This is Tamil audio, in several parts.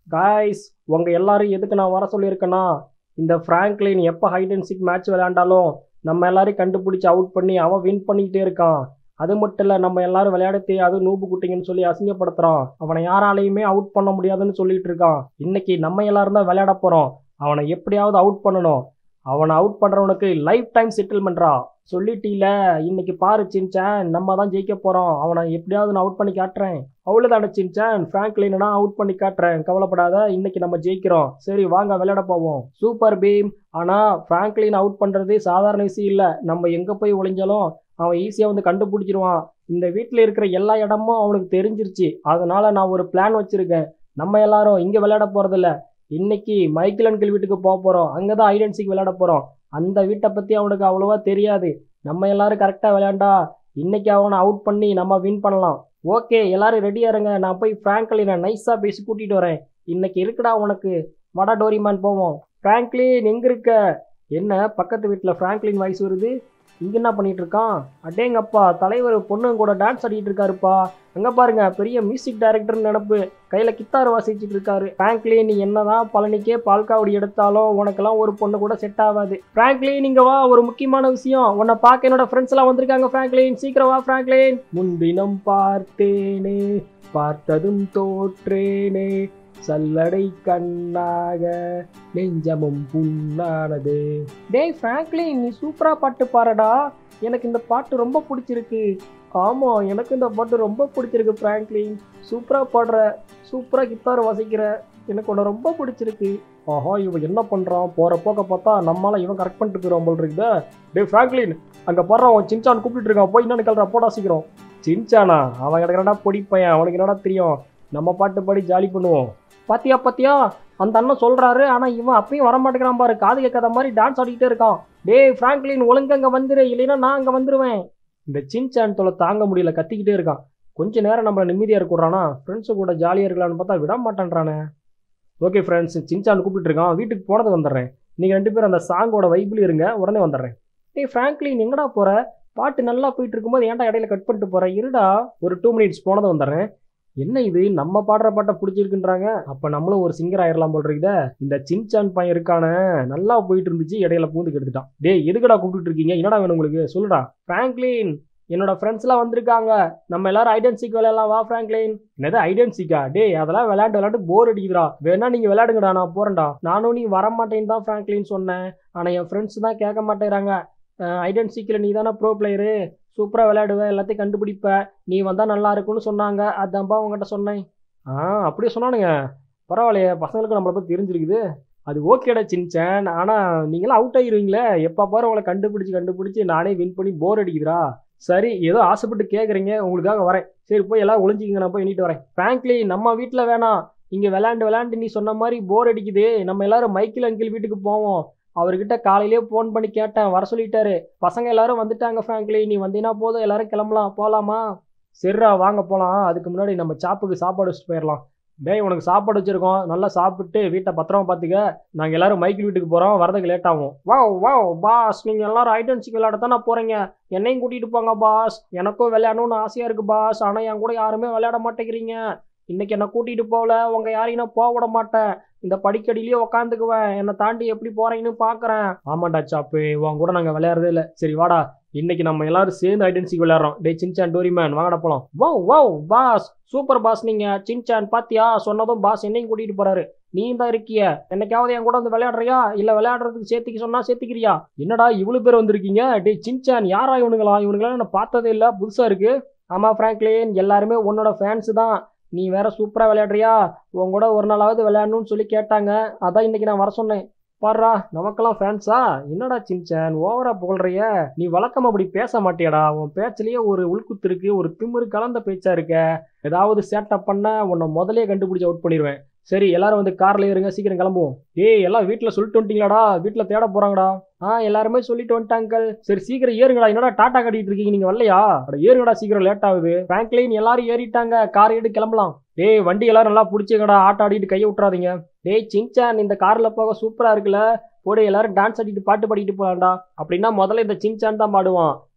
காய்ஸ் உங்க எல்லாரும் எதுக்கு நான் வர சொல்லியிருக்கேன்னா இந்த ஃப்ராங்க்லின் எப்போ ஹைட் அண்ட் சிக் மேட்ச் விளையாண்டாலும் நம்ம எல்லாரையும் கண்டுபிடிச்சி அவுட் பண்ணி அவன் வின் பண்ணிக்கிட்டே இருக்கான் அது மட்டும் இல்லை நம்ம எல்லாரும் விளையாடத்தே அது நூபு குட்டிங்கன்னு சொல்லி அசிங்கப்படுத்துறான் அவனை யாராலையுமே அவுட் பண்ண முடியாதுன்னு சொல்லிட்டு இருக்கான் இன்னைக்கு நம்ம எல்லாரும் தான் விளையாட போறோம் அவனை எப்படியாவது அவுட் பண்ணணும் அவனை அவுட் பண்றவனுக்கு லைஃப் டைம் செட்டில்மெண்ட்ரா சொல்லிட்டீல இன்னைக்கு பாரு சின்சான் நம்ம தான் ஜெயிக்க போறோம் அவனை எப்படியாவது நான் அவுட் பண்ணி காட்டுறேன் அவ்வளோதான சின்சான் ஃப்ராங்க்லினை நான் அவுட் பண்ணி காட்டுறேன் கவலைப்படாத இன்னைக்கு நம்ம ஜெயிக்கிறோம் சரி வாங்க விளையாட போவோம் சூப்பர் பீம் ஆனா ஃப்ராங்க்லின் அவுட் பண்றது சாதாரண விஷயம் இல்லை நம்ம எங்க போய் ஒளிஞ்சாலும் அவன் ஈஸியாக வந்து கண்டுபிடிச்சிருவான் இந்த வீட்டில் இருக்கிற எல்லா இடமும் அவனுக்கு தெரிஞ்சிருச்சு அதனால நான் ஒரு பிளான் வச்சிருக்கேன் நம்ம எல்லாரும் இங்கே விளையாட போறதில்ல இன்னைக்கு மைக்கேல் அங்கிள் வீட்டுக்கு போக போகிறோம் அங்கே தான் ஐடென்சிக்கு விளையாட போகிறோம் அந்த வீட்டை பற்றி அவனுக்கு அவ்வளோவா தெரியாது நம்ம எல்லாரும் கரெக்டாக விளையாண்டா இன்னைக்கு அவனை அவுட் பண்ணி நம்ம வின் பண்ணலாம் ஓகே எல்லாரும் ரெடியாக இருங்க நான் போய் ஃப்ராங்க்லினை நைஸாக பேசி கூட்டிகிட்டு வரேன் இன்னைக்கு இருக்குடா உனக்கு வடா டோரிமான் போவோம் ஃப்ராங்க்லின் எங்கே இருக்க என்ன பக்கத்து வீட்டில் ஃப்ராங்க்லின் வாய்ஸ் வருது இங்க என்ன பண்ணிட்டு இருக்கான் அடேங்கப்பா தலைவர் பொண்ணுங்க கூட டான்ஸ் ஆடிட்டு இருக்காருப்பா அங்க பாருங்க பெரிய மியூசிக் டைரக்டர்னு நினப்பு கையில கித்தார் வாசிச்சுட்டு இருக்காரு ஃப்ராங்க்லி நீ என்னதான் பழனிக்கே பால்காவடி எடுத்தாலும் உனக்கெல்லாம் ஒரு பொண்ணு கூட செட் ஆகாது ஃப்ராங்க்லி நீங்க வா ஒரு முக்கியமான விஷயம் உன்னை பார்க்க என்னோட ஃப்ரெண்ட்ஸ் எல்லாம் வந்திருக்காங்க ஃப்ராங்க்லின் சீக்கிரம் வா ஃப்ராங்க்லின் முன்தினம் பார்த்தேனே பார்த்ததும் தோற்றேனே சல்லடை கண்ணாக நெஞ்சமும் புண்ணானது டேய் ஃப்ராங்க்லின் நீ சூப்பரா பாட்டு பாருடா எனக்கு இந்த பாட்டு ரொம்ப பிடிச்சிருக்கு ஆமா எனக்கு இந்த பாட்டு ரொம்ப பிடிச்சிருக்கு ஃப்ராங்க்லின் சூப்பரா பாடுற சூப்பரா கித்தார் வாசிக்கிற எனக்கு உன்னை ரொம்ப பிடிச்சிருக்கு ஆஹா இவன் என்ன பண்றான் போற போக்க பார்த்தா நம்மளால இவன் கரெக்ட் பண்ணிட்டு போயிடும் போல் இருக்குதா டேய் ஃப்ராங்க்லின் அங்க பாடுறான் அவன் சின்சான் கூப்பிட்டு இருக்கான் போய் என்னன்னு கேள்றா போடா சீக்கிரம் சின்சானா அவன் எனக்கு என்னடா பொடி பையன் அவனுக்கு என்னடா தெரியும் நம்ம பாட்டு பாடி ஜாலி பண்ணுவோம் பாத்தியா பாத்தியா அந்த அண்ணன் சொல்றாரு ஆனா இவன் அப்பயும் வர மாட்டேங்கிறான் பாரு காது கேட்காத மாதிரி டான்ஸ் ஆடிக்கிட்டே இருக்கான் டேய் ஃப்ராங்க்லின் ஒழுங்கு அங்க வந்துரு இல்லைன்னா நான் அங்க வந்துருவேன் இந்த சின்சான் தொலை தாங்க முடியல கத்திக்கிட்டே இருக்கான் கொஞ்ச நேரம் நம்மள நிம்மதியா இருக்கறானா ஃப்ரெண்ட்ஸு கூட ஜாலியா இருக்கலாம்னு பார்த்தா விட மாட்டேன்றானே ஓகே ஃப்ரெண்ட்ஸ் சின்சான் கூப்பிட்டு இருக்கான் வீட்டுக்கு போனது வந்துடுறேன் நீங்க ரெண்டு பேரும் அந்த சாங்கோட வைப்பில் இருங்க உடனே வந்துடுறேன் டேய் ஃப்ராங்க்லின் எங்கடா போற பாட்டு நல்லா போயிட்டு இருக்கும்போது ஏன்டா இடையில கட் பண்ணிட்டு போற இருடா ஒரு டூ மினிட்ஸ் போனது வந்துடுறேன் என்ன இது நம்ம பாடுற பாட்டை பிடிச்சிருக்குன்றாங்க அப்ப நம்மளும் ஒரு சிங்கர் ஆயிரலாம் போல் இருக்குதே இந்த சின்சான் பையன் இருக்கானே நல்லா போயிட்டு இருந்துச்சு இடையில பூந்து கெடுத்துட்டான் டேய் எதுக்குடா கூப்பிட்டு இருக்கீங்க என்னடா வேணும் உங்களுக்கு சொல்லுடா ஃப்ராங்க்லின் என்னோட ஃப்ரெண்ட்ஸ்லாம் வந்திருக்காங்க நம்ம எல்லாரும் ஐடென்சிக் விளையாடலாம் வா ஃப்ராங்க்லின் என்னது ஐடென்சிக்கா டேய் அதெல்லாம் விளையாண்டு விளையாண்டு போர் அடிக்குதுடா வேணா நீங்க விளையாடுங்கடா நான் போறேன்டா நானும் நீ வர மாட்டேன்னு தான் ஃப்ராங்க்லின் சொன்னேன் ஆனா என் ஃப்ரெண்ட்ஸ் தான் கேட்க மாட்டேங்கிறாங்க ஐடென்சிக்கில் நீ தானே ப்ரோ பிளேயரு சூப்பராக விளையாடுவ எல்லாத்தையும் கண்டுபிடிப்ப நீ வந்தால் நல்லா இருக்கும்னு சொன்னாங்க அதான்ப்பா உங்ககிட்ட சொன்னேன் ஆ அப்படியே சொன்னானுங்க பரவாயில்லையே பசங்களுக்கு நம்மளை பற்றி தெரிஞ்சிருக்குது அது ஓகேடா சின்சான் ஆனால் நீங்களாம் அவுட் ஆகிருவீங்களே எப்போ பாரு உங்களை கண்டுபிடிச்சி கண்டுபிடிச்சி நானே வின் பண்ணி போர் அடிக்குதுடா சரி ஏதோ ஆசைப்பட்டு கேட்குறீங்க உங்களுக்காக வரேன் சரி போய் எல்லாம் ஒளிஞ்சிக்கிங்க நான் போய் எண்ணிட்டு வரேன் ஃப்ராங்க்லி நம்ம வீட்டில் வேணாம் இங்கே விளையாண்டு விளையாண்டு நீ சொன்ன மாதிரி போர் அடிக்குது நம்ம எல்லாரும் மைக்கேல் அங்கிள் வீட்டுக்கு போவோம் அவர்கிட்ட காலையிலேயே ஃபோன் பண்ணி கேட்டேன் வர சொல்லிட்டாரு பசங்க எல்லாரும் வந்துட்டாங்க ஃப்ராங்க்லி நீ வந்தீங்கன்னா போதும் எல்லாரும் கிளம்பலாம் போகலாமா சரிடா வாங்க போகலாம் அதுக்கு முன்னாடி நம்ம சாப்புக்கு சாப்பாடு வச்சுட்டு போயிடலாம் டேய் உனக்கு சாப்பாடு வச்சிருக்கோம் நல்லா சாப்பிட்டு வீட்டை பத்திரமா பார்த்துக்க நாங்கள் எல்லாரும் மைக்கிள் வீட்டுக்கு போகிறோம் வரதுக்கு லேட் ஆகும் வா வா பாஸ் நீங்கள் எல்லாரும் ஐடென்சிக் விளையாட தானே போகிறீங்க என்னையும் கூட்டிகிட்டு போங்க பாஸ் எனக்கும் விளையாடணும்னு ஆசையாக இருக்குது பாஸ் ஆனால் என் கூட யாருமே விளையாட மாட்டேங்கிறீங்க இன்னைக்கு என்னை கூட்டிகிட்டு போகல உங்கள் யாரையும் நான் போக விட மாட்டேன் இந்த படிக்கடியிலேயே உக்காந்துக்குவேன் என்னை தாண்டி எப்படி போறீங்கன்னு பார்க்குறேன் ஆமாண்டா சாப்பு உன் கூட நாங்கள் விளையாடுறதே இல்லை சரி வாடா இன்னைக்கு நம்ம எல்லாரும் சேர்ந்து ஐடென்சிக்கு விளையாடுறோம் டே சின்சான் டோரிமேன் வாங்கடா போலாம் வா வா பாஸ் சூப்பர் பாஸ் நீங்க சின்சான் பாத்தியா சொன்னதும் பாஸ் என்னையும் கூட்டிட்டு போறாரு நீ தான் இருக்கிய என்னைக்காவது என் கூட வந்து விளையாடுறியா இல்ல விளையாடுறதுக்கு சேர்த்துக்க சொன்னா சேர்த்துக்கிறியா என்னடா இவ்வளவு பேர் வந்திருக்கீங்க டே சின்சான் யாரா இவனுங்களா இவனுங்களா நான் பார்த்ததே இல்ல புதுசா இருக்கு ஆமா ஃப்ராங்க்லின் எல்லாருமே உன்னோட ஃபேன்ஸ் தான் நீ வேற சூப்பரா விளையாடுறியா உன் கூட ஒரு நாளாவது விளையாடணும்னு சொல்லி கேட்டாங்க அதான் இன்னைக்கு நான் வர சொன்னேன் பாடுறா நமக்கெல்லாம் ஃபேன்ஸா என்னடா சின்சான் ஓவரா புகழ்றிய நீ வழக்கம் அப்படி பேச மாட்டியாடா உன் பேச்சிலேயே ஒரு உள்குத்து இருக்கு ஒரு திமிரு கலந்த பேச்சா இருக்க ஏதாவது சேட்டப் பண்ண உன்னை முதலே கண்டுபிடிச்சு அவுட் பண்ணிடுவேன் சரி எல்லாரும் வந்து கார்ல ஏறுங்க சீக்கிரம் கிளம்புவோம் ஏய் எல்லாம் வீட்டில் சொல்லிட்டு வந்துட்டீங்களாடா வீட்டில் தேட போறாங்கடா ஆ எல்லாருமே சொல்லிட்டு வந்துட்டாங்க சரி சீக்கிரம் ஏறுங்கடா என்னடா டாட்டா கட்டிட்டு இருக்கீங்க நீங்க வரலையா அட ஏறுங்கடா சீக்கிரம் லேட் ஆகுது ஃப்ராங்க்லின் எல்லாரும் ஏறிட்டாங்க கார் எடுத்து கிளம்பலாம் டேய் வண்டி எல்லாரும் நல்லா பிடிச்சிங்கடா ஆட்ட ஆடிட்டு கையை விட்றாதீங்க டேய் சின்சான் இந்த கார்ல போக சூப்பரா இருக்குல்ல போடு எல்லாரும் டான்ஸ் ஆடிட்டு பாட்டு பாடிட்டு போலாம்டா அப்படின்னா முதல்ல இந்த சின்சான் தான் பாடுவான்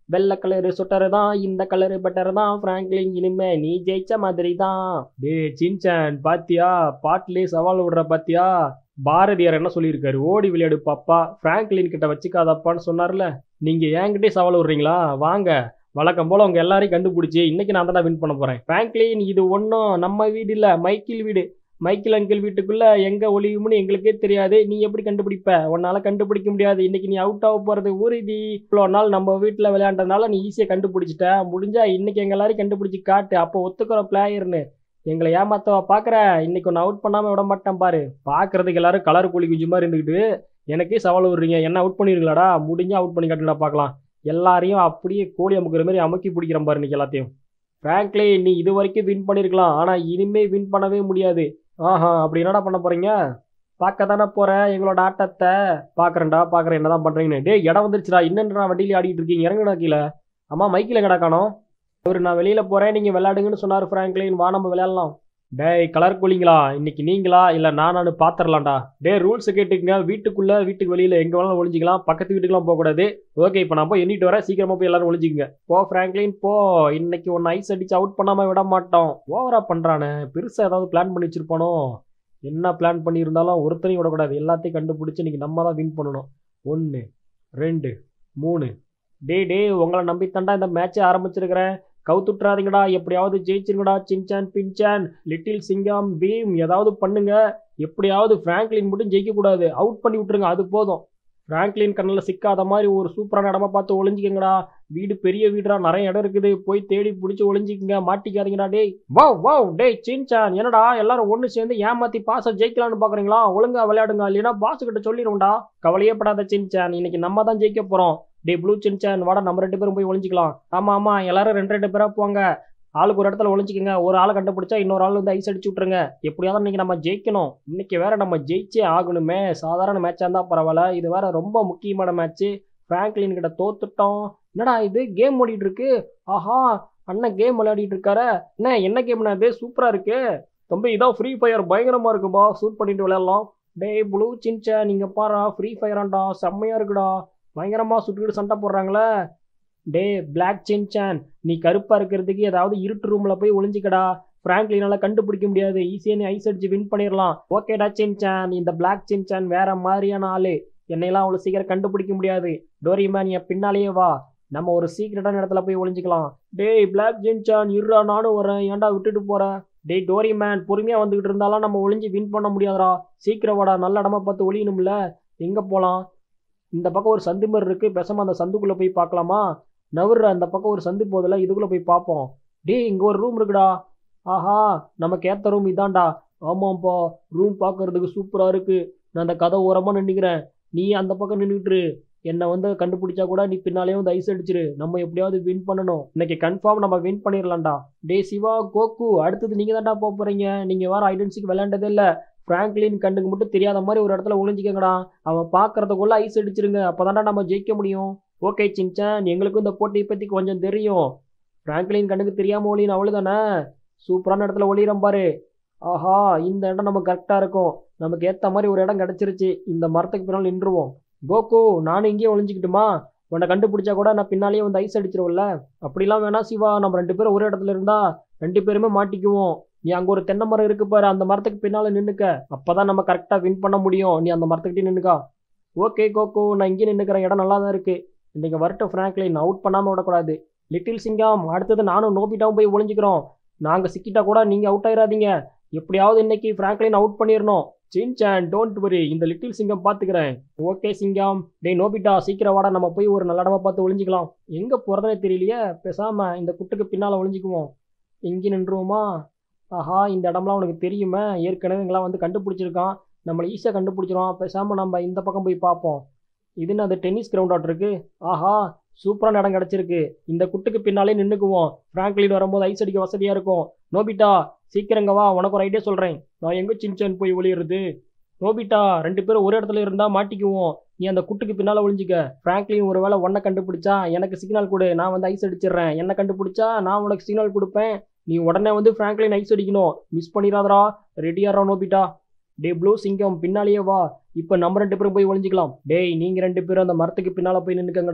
வெள்ளை கலரு சொட்டரு தான் இந்த கலரு பெட்டர் தான் ஃப்ராங்க்லின் இனிமே நீ ஜெயிச்ச மாதிரி தான் டே சின்சான் பாத்தியா பாட்டிலே சவால் விடுற பாத்தியா பாரதியார் என்ன சொல்லியிருக்காரு ஓடி விளையாடு பாப்பா ஃப்ராங்க்லின் கிட்ட வச்சுக்காதப்பான்னு சொன்னார்ல நீங்க என்கிட்டே சவால் விடுறீங்களா வாங்க வழக்கம் போல உங்க எல்லாரையும் கண்டுபிடிச்சி இன்னைக்கு நான் தான் வின் பண்ண போறேன் ஃப்ராங்க்லின் இது ஒன்றும் நம்ம வீடு இல்ல மைக்கிள் வீடு மைக்கேல் அங்கிள் வீட்டுக்குள்ள எங்க ஒளியும்னு எங்களுக்கே தெரியாது நீ எப்படி கண்டுபிடிப்ப உன்னால கண்டுபிடிக்க முடியாது இன்னைக்கு நீ அவுட் ஆக போறது உறுதி இவ்வளோ நாள் நம்ம வீட்டில் விளையாண்டதுனால நீ ஈஸியாக கண்டுபிடிச்சிட்ட முடிஞ்சா இன்னைக்கு எங்க எல்லாரையும் கண்டுபிடிச்சி காட்டு அப்போ ஒத்துக்கிற பிளேயர்னு எங்களை ஏமாத்தவா பார்க்குற இன்னைக்கு ஒன்று அவுட் பண்ணாமல் விட மாட்டேன் பாரு பார்க்கறதுக்கு எல்லாரும் கலர் கூலி குஞ்சு மாதிரி இருந்துக்கிட்டு எனக்கே சவால் விடுறீங்க என்ன அவுட் பண்ணிருங்களாடா முடிஞ்சா அவுட் பண்ணி காட்டுடா பார்க்கலாம் எல்லாரையும் அப்படியே கோழி அமுக்கிற மாதிரி அமுக்கி பிடிக்கிறேன் பாரு இன்னைக்கு எல்லாத்தையும் ஃப்ராங்க்லி நீ இது வரைக்கும் வின் பண்ணியிருக்கலாம் ஆனால் இனிமே வின் பண்ணவே முடியாது ஆஹா அப்படி என்னடா பண்ண போறீங்க பார்க்க தானே போறேன் எங்களோட ஆட்டத்தை பார்க்குறேன்டா பார்க்குறேன் என்னதான் பண்றீங்கன்னு டேய் இடம் வந்துருச்சுடா என்னன்றா வண்டியில ஆடிட்டு இருக்கீங்க இறங்குடா கீழே அம்மா மைக்கில் கடை காணோம் அவர் நான் வெளியில போறேன் நீங்க விளையாடுங்கன்னு சொன்னார் ஃப்ராங்க்லின் வா நம்ம விளையாடலாம் டேய் கலர் கூலிங்களா இன்னைக்கு நீங்களா இல்ல நானானு பாத்திரலாம்டா டேய் ரூல்ஸ் கேட்டுக்கங்க வீட்டுக்குள்ள வீட்டுக்கு வெளியில எங்க வேணாலும் ஒளிஞ்சிக்கலாம் பக்கத்து வீட்டுக்குலாம் போக கூடாது ஓகே இப்போ நான் போய் எண்ணிட்டு வரேன் சீக்கிரமா போய் எல்லாரும் ஒளிஞ்சிக்கங்க போ ஃப்ராங்க்லின் போ இன்னைக்கு ஒன்னு ஐஸ் அடிச்சு அவுட் பண்ணாம விட மாட்டோம் ஓவரா பண்றானே பெருசா ஏதாவது பிளான் பண்ணி வச்சிருப்பானோ என்ன பிளான் பண்ணியிருந்தாலும் ஒருத்தரையும் விடக்கூடாது எல்லாத்தையும் கண்டுபிடிச்சு இன்னைக்கு நம்ம தான் வின் பண்ணணும் ஒன்று ரெண்டு மூணு டே டே உங்களை நம்பித்தாண்டா இந்த மேட்சை ஆரம்பிச்சிருக்கிறேன் கவுத்துட்றாதீங்கடா எப்படியாவது ஜெயிச்சிருங்கடா சின்சான் பின்சான் லிட்டில் சிங்கம் பீம் ஏதாவது பண்ணுங்க எப்படியாவது ஃப்ராங்க்லின் மட்டும் ஜெயிக்கக்கூடாது அவுட் பண்ணி விட்டுருங்க அது போதும் ஃப்ராங்க்லின் கண்ணில் சிக்காத மாதிரி ஒரு சூப்பரான இடமா பார்த்து ஒளிஞ்சிக்கங்கடா வீடு பெரிய வீடுடா நிறைய இடம் இருக்குது போய் தேடி பிடிச்சி ஒளிஞ்சிக்கங்க மாட்டிக்காதீங்கடா டேய் வாவ் வாவ் டேய் சின்சான் என்னடா எல்லாரும் ஒன்று சேர்ந்து ஏமாத்தி பாச ஜெயிக்கலாம்னு பார்க்குறீங்களா ஒழுங்கா விளையாடுங்க இல்லைன்னா பாஸ் கிட்ட சொல்லிடும்டா கவலையே படாத சின்சான் இன்னைக்கு நம்ம தான் ஜெயிக்க போகிறோம் டே ப்ளூ சின்சான் வாடா நம்ம ரெண்டு பேரும் போய் ஒளிஞ்சிக்கலாம் ஆமா ஆமா எல்லாரும் ரெண்டு ரெண்டு பேரா போங்க ஆளுக்கு ஒரு இடத்துல ஒளிஞ்சிக்கங்க ஒரு ஆளை கண்டுபிடிச்சா இன்னொரு ஆள் வந்து ஐஸ் அடிச்சு விட்ருங்க எப்படியாவது இன்னைக்கு நம்ம ஜெயிக்கணும் இன்னைக்கு வேற நம்ம ஜெயிச்சே ஆகணுமே சாதாரண மேட்சா இருந்தா பரவாயில்ல இது வேற ரொம்ப முக்கியமான மேட்ச் ஃப்ராங்க்லின் கிட்ட தோத்துட்டோம் என்னடா இது கேம் ஓடிட்டு இருக்கு ஆஹா அண்ணன் கேம் விளையாடிட்டு இருக்காரு என்ன என்ன கேம்னா இது சூப்பரா இருக்கு தம்பி இதான் ஃப்ரீ ஃபயர் பயங்கரமா இருக்குப்பா சூட் பண்ணிட்டு விளையாடலாம் டேய் ப்ளூ சின்ச்சா நீங்க பாரா ஃப்ரீ ஃபயராண்டா செம்மையா இருக்குடா பயங்கரமா சுட்டுக்கிட்டு சண்டை போடுறாங்களே டே பிளாக் சின்சான் நீ கருப்பா இருக்கிறதுக்கு ஏதாவது இருட்டு ரூம்ல போய் ஒளிஞ்சிக்கடா ஃப்ராங்க்லினால கண்டுபிடிக்க முடியாது ஈஸியா நீ ஐஸ் அடிச்சு வின் பண்ணிடலாம் ஓகேடா சின்சான் இந்த பிளாக் சின்சான் வேற மாதிரியான ஆளு என்னையெல்லாம் அவ்வளோ சீக்கிரம் கண்டுபிடிக்க முடியாது டோரிமேன் என் பின்னாலேயே வா நம்ம ஒரு சீக்கிரட்டான இடத்துல போய் ஒளிஞ்சிக்கலாம் டேய் பிளாக் ஜின்சான் இருடா நானும் வரேன் ஏன்டா விட்டுட்டு போற டேய் டோரி மேன் பொறுமையா வந்துகிட்டு இருந்தாலும் நம்ம ஒளிஞ்சு வின் பண்ண முடியாதுடா சீக்கிரம் வாடா நல்ல இடமா பார்த்து ஒளியணும்ல எங்க போலாம் இந்த பக்கம் ஒரு சந்து மாதிரி இருக்கு பேசாம அந்த சந்துக்குள்ள போய் பார்க்கலாமா நவர்ற அந்த பக்கம் ஒரு சந்து போதில்ல இதுக்குள்ள போய் பார்ப்போம் டேய் இங்க ஒரு ரூம் இருக்குடா ஆஹா நமக்கு ஏத்த ரூம் இதான்டா ஆமாப்பா ரூம் பார்க்கறதுக்கு சூப்பரா இருக்கு நான் அந்த கதை ஓரமா நின்னுக்கிறேன் நீ அந்த பக்கம் நின்றுட்டு என்னை வந்து கண்டுபிடிச்சா கூட நீ பின்னாலே வந்து ஐஸ் அடிச்சிரு நம்ம எப்படியாவது வின் பண்ணணும் இன்னைக்கு கன்ஃபார்ம் நம்ம வின் பண்ணிடலாம்டா டே சிவா கோகு அடுத்தது நீங்க தான்டா போக போறீங்க நீங்க வேற ஐடென்சிக்கு விளையாண்டதே இல்ல பிராங்க்லின் கண்ணுக்கு மட்டும் தெரியாத மாதிரி ஒரு இடத்துல ஒளிஞ்சிக்கங்கடா அவன் பார்க்கறதுக்குள்ள ஐஸ் அடிச்சிருங்க அப்பதான்டா நம்ம ஜெயிக்க முடியும் ஓகே சின்சான் எங்களுக்கும் இந்த போட்டியை பத்தி கொஞ்சம் தெரியும் பிராங்க்லின் கண்ணுக்கு தெரியாம ஒளியின் அவ்வளவுதானே சூப்பரான இடத்துல ஒளியிறம் பாரு ஆஹா இந்த இடம் நமக்கு கரெக்டா இருக்கும் நமக்கு ஏத்த மாதிரி ஒரு இடம் கிடைச்சிருச்சு இந்த மரத்துக்கு பின்னால் நின்றுவோம் கோகு நானும் இங்கேயே ஒளிஞ்சிக்கிட்டுமா உன்னை கண்டுபிடிச்சா கூட நான் பின்னாலேயே வந்து ஐஸ் அடிச்சிருவல்ல அப்படிலாம் வேணா சிவா நம்ம ரெண்டு பேரும் ஒரே இடத்துல இருந்தா ரெண்டு பேருமே மாட்டிக்குவோம் நீ அங்க ஒரு தென்னை மரம் இருக்கு பாரு அந்த மரத்துக்கு பின்னால நின்னுக்க அப்பதான் நம்ம கரெக்டா வின் பண்ண முடியும் நீ அந்த மரத்துக்கிட்டே நின்னுக்கா ஓகே கோகு நான் இங்கே நின்னுக்கிறேன் இடம் நல்லா தான் இருக்கு இன்னைக்கு வரட்டும் ஃப்ராங்க்லின் அவுட் பண்ணாம விடக்கூடாது லிட்டில் சிங்கம் அடுத்தது நானும் நோபிட்டாவும் போய் ஒளிஞ்சுக்கிறோம் நாங்க சிக்கிட்டா கூட நீங்க அவுட் ஆயிடாதீங்க எப்படியாவது இன்னைக்கு ஃப்ராங்க்லின் அவுட் பண்ணிடணும் சின்சான் டோன்ட் வரி இந்த லிட்டில் சிங்கம் பாத்துக்கிறேன் ஓகே சிங்கம் டேய் நோபிட்டா சீக்கிரம் வாடா நம்ம போய் ஒரு நல்ல இடமா பார்த்து ஒளிஞ்சிக்கலாம் எங்க போறதுனே தெரியலையே பேசாம இந்த குட்டுக்கு பின்னால ஒளிஞ்சிக்குவோம் இங்கே நின்றுவோமா ஆஹா இந்த இடம்லாம் உனக்கு தெரியுமே ஏற்கனவே இங்கெல்லாம் வந்து கண்டுபிடிச்சிருக்கான் நம்மளை ஈஸியாக கண்டுபிடிச்சிரும் பேசாம நம்ம இந்த பக்கம் போய் பார்ப்போம் இதுன்னு அது டென்னிஸ் கிரவுண்ட் ஆட் இருக்கு ஆஹா சூப்பரான இடம் கிடைச்சிருக்கு இந்த குட்டுக்கு பின்னாலே நின்னுக்குவோம் ஃப்ராங்க்லின் வரும்போது ஐஸ் அடிக்க வசதியா இருக்கும் நோபிட்டா சீக்கிரங்க வா உனக்கு ஒரு ஐடியா சொல்றேன் நான் எங்க சின்சான் போய் ஒளியிறது நோபிட்டா ரெண்டு பேரும் ஒரு இடத்துல இருந்தா மாட்டிக்குவோம் நீ அந்த குட்டுக்கு பின்னால ஒளிஞ்சிக்க ஃப்ராங்க்லின் ஒருவேளை உன்னை கண்டுபிடிச்சா எனக்கு சிக்னல் கொடு நான் வந்து ஐஸ் அடிச்சிடுறேன் என்ன கண்டுபிடிச்சா நான் உனக்கு சிக்னல் கொடுப்பேன் நீ உடனே வந்து ஃப்ராங்க்லின் ஐஸ் அடிக்கணும் மிஸ் பண்ணிடாதடா ரெடியாரா நோபிட்டா டே ப்ளூ சிங்கம் பின்னாலேயே வா இப்போ நம்ம ரெண்டு பேரும் போய் ஒளிஞ்சிக்கலாம் டேய் நீங்க ரெண்டு பேரும் அந்த மரத்துக்கு பின்னால போய் நின்னுக்கங்கடா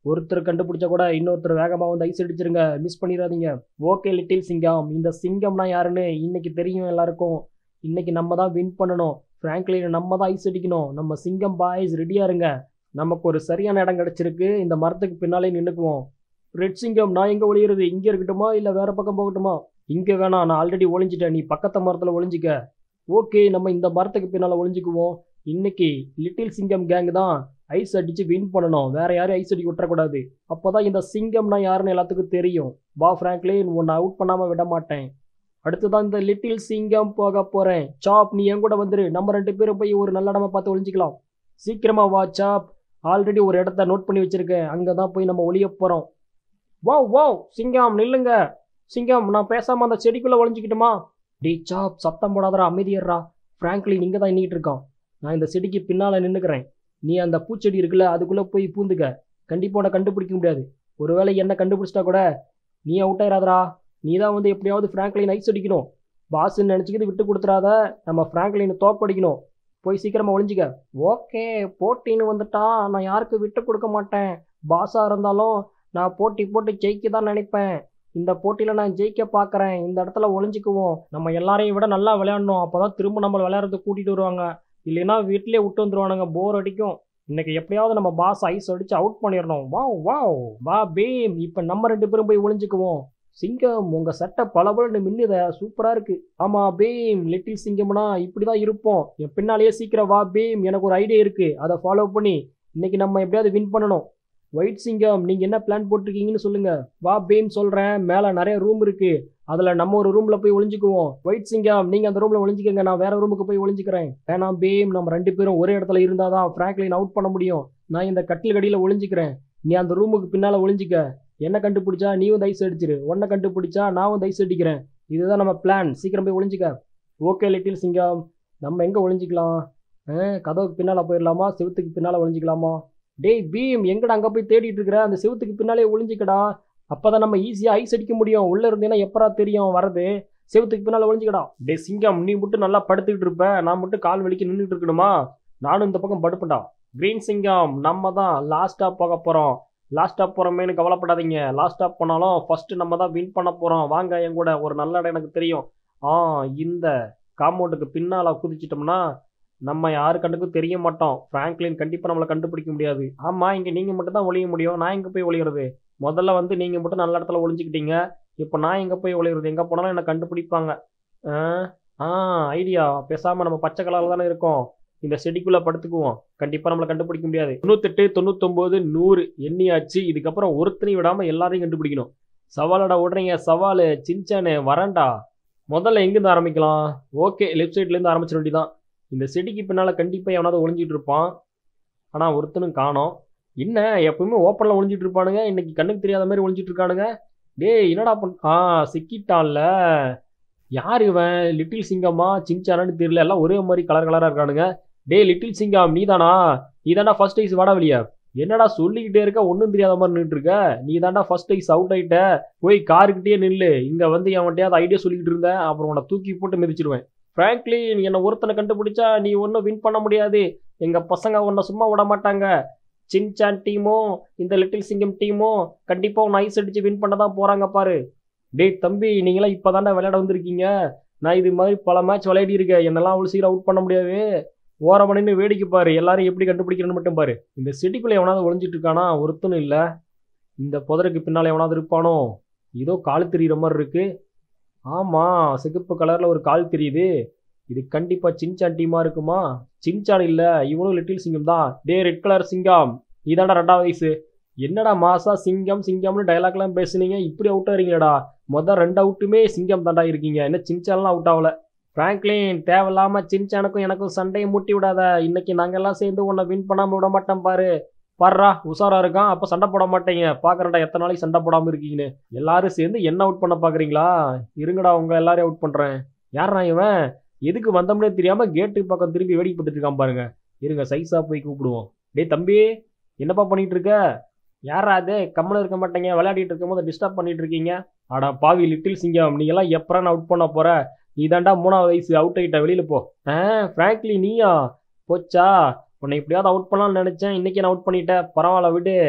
ஒருத்தர் கண்டுபிடிச்சா கூட இன்னொருத்தர் வேகமாக வந்து ஐஸ் அடிச்சிருங்க மிஸ் பண்ணிடாதீங்க ஓகே லிட்டில் சிங்கம் இந்த சிங்கம்னா யாருன்னு இன்னைக்கு தெரியும் எல்லாருக்கும் இன்னைக்கு நம்ம தான் வின் பண்ணணும் ஃப்ராங்க்லின் நம்ம தான் ஐஸ் அடிக்கணும் நம்ம சிங்கம் பாய்ஸ் ரெடியா இருங்க நமக்கு ஒரு சரியான இடம் கிடைச்சிருக்கு இந்த மரத்துக்கு பின்னாலே நின்றுக்குவோம் ரெட் சிங்கம் நான் எங்கே ஒளியிறது இங்கே இருக்கட்டுமா இல்லை வேற பக்கம் போகட்டுமா இங்கே வேணாம் நான் ஆல்ரெடி ஒளிஞ்சிட்டேன் நீ பக்கத்து மரத்தில் ஒளிஞ்சிக்க ஓகே நம்ம இந்த மரத்துக்கு பின்னால் ஒளிஞ்சிக்குவோம் இன்னைக்கு லிட்டில் சிங்கம் கேங் தான் ஐஸ் அடித்து வின் பண்ணணும் வேற யாரும் ஐஸ் அடிக்க விட்டுறக்கூடாது அப்போ தான் இந்த சிங்கம்னா யாருன்னு எல்லாத்துக்கும் தெரியும் வா ஃப்ராங்க்லின் உன்னை அவுட் பண்ணாமல் விட மாட்டேன் அடுத்ததான் இந்த லிட்டில் சிங்கம் போக போகிறேன் சாப் நீ என் கூட வந்துரு நம்ம ரெண்டு பேரும் போய் ஒரு நல்ல இடமா பார்த்து ஒளிஞ்சிக்கலாம் சீக்கிரமா வா சாப் ஆல்ரெடி ஒரு இடத்த நோட் பண்ணி வச்சிருக்கேன் அங்கே தான் போய் நம்ம ஒளிய போகிறோம் வாவ் வாவ் சிங்கம் நில்லுங்க சிங்கம் நான் பேசாமல் அந்த செடிக்குள்ளே ஒளிஞ்சிக்கிட்டுமா டே சாப் சத்தம் போடாதடா அமைதியர்றா ஃப்ராங்க்லின் இங்கே தான் நின்றுட்டு இருக்கான் நான் இந்த செடிக்கு பின்னால் நின்றுக்கிறேன் நீ அந்த பூச்செடி இருக்குல்ல அதுக்குள்ளே போய் பூந்துக்க கண்டிப்பாக உன்னை கண்டுபிடிக்க முடியாது ஒருவேளை என்ன கண்டுபிடிச்சிட்டா கூட நீ அவுட் ஆயிராதடா நீ தான் வந்து எப்படியாவது ஃப்ராங்க்லின் ஐஸ் அடிக்கணும் பாஸ்ன்னு நினச்சிக்கிட்டு விட்டு கொடுத்துறாத நம்ம ஃப்ராங்க்லினை தோப்படிக்கணும் போய் சீக்கிரமாக ஒளிஞ்சிக்க ஓகே போட்டின்னு வந்துட்டா நான் யாருக்கு விட்டு கொடுக்க மாட்டேன் பாஸாக இருந்தாலும் நான் போட்டி போட்டு ஜெயிக்க தான் நினைப்பேன் இந்த போட்டியில் நான் ஜெயிக்க பார்க்குறேன் இந்த இடத்துல ஒளிஞ்சிக்குவோம் நம்ம எல்லாரையும் விட நல்லா விளையாடணும் அப்போ தான் திரும்ப நம்மளை விளையாடுறதுக்கு கூட்டிகிட்டு வருவாங்க இல்லைன்னா வீட்டிலே விட்டு வந்துருவானுங்க போர் அடிக்கும் இன்னைக்கு எப்படியாவது நம்ம பாஸ் ஐஸ் அடிச்சு அவுட் பண்ணிடணும் வாவ் வாவ் வா பீம் இப்போ நம்ம ரெண்டு பேரும் போய் ஒளிஞ்சுக்குவோம் சிங்கம் உங்க சட்டை பளபளன்னு மின்னுத சூப்பரா இருக்கு ஆமா பீம் லிட்டில் சிங்கம்னா இப்படிதான் இருப்போம் என் பின்னாலேயே சீக்கிரம் வா பீம் எனக்கு ஒரு ஐடியா இருக்கு அதை ஃபாலோ பண்ணி இன்னைக்கு நம்ம எப்படியாவது வின் பண்ணணும் ஒயிட் சிங்கம் நீங்க என்ன பிளான் போட்டிருக்கீங்கன்னு சொல்லுங்க வா பீம் சொல்றேன் மேல நிறைய ரூம் இருக்கு அதுல நம்ம ஒரு ரூம்ல போய் ஒளிஞ்சுக்குவோம் ஒயிட் சிங்கம் நீங்க அந்த ரூம்ல ஒளிஞ்சுக்கங்க நான் வேற ரூமுக்கு போய் ஒளிஞ்சுக்கிறேன் வேணாம் பீம் நம்ம ரெண்டு பேரும் ஒரே இடத்துல இருந்தாதான் ஃப்ராங்க்லின் அவுட் பண்ண முடியும் நான் இந்த கட்டில் கடியில ஒளிஞ்சுக்கிறேன் நீ அந்த ரூமுக்கு பின்னால ஒளிஞ்சிக்க என்ன கண்டுபிடிச்சா நீ வந்து ஐஸ் அடிச்சிரு உன்னை கண்டுபிடிச்சா நான் வந்து ஐஸ் அடிக்கிறேன் இதுதான் நம்ம பிளான் சீக்கிரம் போய் ஒளிஞ்சிக்க ஓகே லிட்டில் சிங்கம் நம்ம எங்க ஒளிஞ்சிக்கலாம் ஆ, கதவுக்கு பின்னால போயிடலாமா செவுத்துக்கு பின்னால ஒளிஞ்சிக்கலாமா டேய் பீம் எங்கடா அங்க போய் தேடிட்டு இருக்கிற அந்த செவுத்துக்கு பின்னாலே ஒளிஞ்சிக்கடா அப்பதான் நம்ம ஈஸியா ஐஸ் அடிக்க முடியும் உள்ள இருந்தேன்னா எப்பரா தெரியும் வரது செவுத்துக்கு பின்னால ஒளிஞ்சிக்கடா டே சிங்கம் நீ மட்டும் நல்லா படுத்துக்கிட்டு இருப்ப நான் மட்டும் கால் வலிக்கு நின்றுட்டு இருக்கணுமா நானும் இந்த பக்கம் படுப்பேன்டா கிரீன் சிங்கம் நம்ம தான் லாஸ்டா போக போறோம் லாஸ்டா போறோமேனு கவலைப்படாதீங்க லாஸ்டா போனாலும் ஃபர்ஸ்ட் நம்ம தான் வின் பண்ண போறோம் வாங்க என் கூட ஒரு நல்ல இடம் எனக்கு தெரியும் ஆ இந்த காம்பவுண்டுக்கு பின்னால குதிச்சிட்டோம்னா நம்ம யாரு கண்டுக்கும் தெரிய மாட்டோம் ஃப்ராங்க்லின் கண்டிப்பா நம்மளை கண்டுபிடிக்க முடியாது ஆமா இங்க நீங்க மட்டும் தான் ஒளிய முடியும் நான் எங்க போய் ஒளியறது முதல்ல வந்து நீங்க மட்டும் நல்ல இடத்துல ஒளிஞ்சுக்கிட்டீங்க இப்போ நான் எங்க போய் ஒளியறது எங்க போனாலும் என்ன கண்டுபிடிப்பாங்க ஆ, ஆ ஐடியா பேசாம நம்ம பச்சை கலர்ல தானே இருக்கோம் இந்த செடிக்குள்ள படுத்துக்குவோம் கண்டிப்பா நம்மளை கண்டுபிடிக்க முடியாது தொண்ணூத்தெட்டு தொண்ணூத்தொன்பது நூறு எண்ணியாச்சு இதுக்கப்புறம் ஒருத்தனையும் விடாம எல்லாரையும் கண்டுபிடிக்கணும் சவாலடா ஓடுறீங்க சவாலு சின்சானு வரேன்டா முதல்ல எங்கேருந்து ஆரம்பிக்கலாம் ஓகே லெஃப்ட் சைட்லேருந்து ஆரம்பிச்சிட வேண்டியதான் இந்த செடிக்கு பின்னால் கண்டிப்பாக எவனாவது ஒளிஞ்சிட்டு இருப்பான் ஆனால் ஒருத்தனும் காணோம் என்ன எப்பவுமே ஓப்பனில் ஒளிஞ்சிட்டு இருப்பானுங்க இன்னைக்கு கண்ணுக்கு தெரியாத மாதிரி ஒளிஞ்சிட்டு இருக்கானுங்க டேய் என்னடா பண் ஆ சிக்கிட்டான்ல யார் இவன் லிட்டில் சிங்கமா சின்சானான்னு தெரியல எல்லாம் ஒரே மாதிரி கலர் கலராக இருக்கானுங்க டேய் லிட்டில் சிங்கம் நீதானா நீ தாண்டா ஃபர்ஸ்ட் ஐஸ் வாடா வெளியா என்னடா சொல்லிக்கிட்டே இருக்க ஒன்றும் தெரியாத மாதிரி நின்றுட்டு இருக்க நீ தாண்டா ஃபர்ஸ்ட் ஐஸ் அவுட் ஆயிட்ட போய் காருக்கிட்டே நில்லு இங்க வந்து என்கிட்டயாவது ஐடியா சொல்லிக்கிட்டு இருந்தேன் அப்புறம் உன்னை தூக்கி போட்டு மிதிச்சிடுவேன் ஃப்ராங்க்லின் என்னை ஒருத்தனை கண்டுபிடிச்சா நீ ஒன்றும் வின் பண்ண முடியாது எங்க பசங்க உன்னை சும்மா விட மாட்டாங்க சின்சான் டீமும் இந்த லிட்டில் சிங்கம் டீமும் கண்டிப்பா உன்னை ஐஸ் அடிச்சு வின் பண்ண தான் போறாங்க பாரு டேய் தம்பி நீங்களாம் இப்போதாண்டா விளையாட வந்திருக்கீங்க நான் இது மாதிரி பல மேட்ச் விளையாடி இருக்கேன் என்னெல்லாம் அவ்வளோ சீக்கிரம் அவுட் பண்ண முடியாது ஓரம் நின்று வேடிக்கை பாரு எல்லாரும் எப்படி கண்டுபிடிக்கிறேன்னு மட்டும் பாரு இந்த செடிக்குள்ள எவனாவது ஒளிஞ்சிட்டு இருக்கானா ஒருத்தனும் இல்லை இந்த புதருக்கு பின்னால் எவனாவது இருப்பானோ ஏதோ கால் தெரியுற மாதிரி இருக்கு ஆமாம் சிகப்பு கலரில் ஒரு கால் தெரியுது இது கண்டிப்பாக சின்சான் டீமாக இருக்குமா சின்சான் இல்லை இவனும் லிட்டில் சிங்கம் தான் டே ரெட் கலர் சிங்கம் இதாண்டா ரெண்டாவது வயசு என்னடா மாசா சிங்கம் சிங்கம்னு டயலாக்லாம் பேசுனீங்க இப்படி அவுட் ஆகிறீங்களடா மொதல் ரெண்டு அவுட்டுமே சிங்கம் தாண்டா இருக்கீங்க என்ன சின்சான்லாம் அவுட் ஆகல ஃப்ராங்க்லின் தேவையில்லாம சின்சானுக்கும் எனக்கும் சண்டையை மூட்டி விடாத இன்னைக்கு நாங்கெல்லாம் சேர்ந்து உன்னை வின் பண்ணாம விட மாட்டோம் பாரு பாருடா உஷாரா இருக்கான் அப்ப சண்டை போட மாட்டீங்க பாக்குறேன்டா எத்தனை நாளைக்கு சண்டை போடாம இருக்கீங்கன்னு எல்லாரும் சேர்ந்து என்ன அவுட் பண்ண பாக்குறீங்களா இருங்கடா உங்க எல்லாரையும் அவுட் பண்றேன் யாரா இவன் எதுக்கு வந்தோம்னே தெரியாம கேட்டு பக்கம் திரும்பி வேடிக்கை பார்த்துட்டு இருக்கான் பாருங்க இருங்க சைஸா போய் கூப்பிடுவோம் டேய் தம்பி என்னப்பா பண்ணிட்டு இருக்க யாரா அது கம்மல இருக்க மாட்டீங்க விளையாடிட்டு இருக்கும்போது டிஸ்டர்ப் பண்ணிட்டு இருக்கீங்க அடா பாவி லிட்டில் சிங்கம் நீ எல்லாம் எப்பறம் அவுட் பண்ண போற நீ தாண்டா மூணாவது வயசு அவுட் ஆகிட்ட வெளியில போ ஆ ஃப்ராங்க்லி நீயா போச்சா உன்னை எப்படியாவது அவுட் பண்ணலாம்னு நினைச்சேன் இன்னைக்கு நான் அவுட் பண்ணிட்டேன் பரவாயில்ல விடு